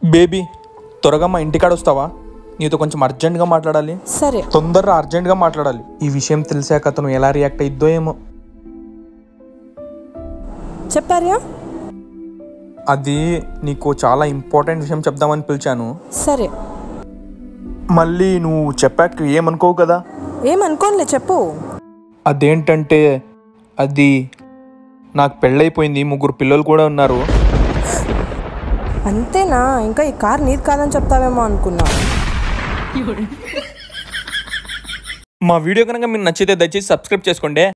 baby త్వరగా మా ఇంటికాడ వస్తావా నీతో కొంచెం అర్జెంట్గా మాట్లాడాలి సరే తొందరగా అర్జెంట్గా మాట్లాడాలి ఈ విషయం తెలిసాక అతను ఎలా రియాక్ట్ అయిద్దో ఏమో చెప్పారా అది నీకు చాలా ఇంపార్టెంట్ విషయం చెప్దామని పిలిచాను సరే మళ్ళీ నువ్వు చెప్పాక ఏమనుకోవు కదా ఏమనుకోనిలే చెప్పు అదేంటంటే అది నాకు పెళ్ళైపోయింది ముగ్గురు పిల్లలు కూడా ఉన్నారు అంతేనా ఇంకా ఈ కార్ నీది కాదని చెప్తావేమో అనుకున్నా మా వీడియో కనుక మీకు నచ్చితే దయచేసి సబ్స్క్రైబ్ చేసుకోండి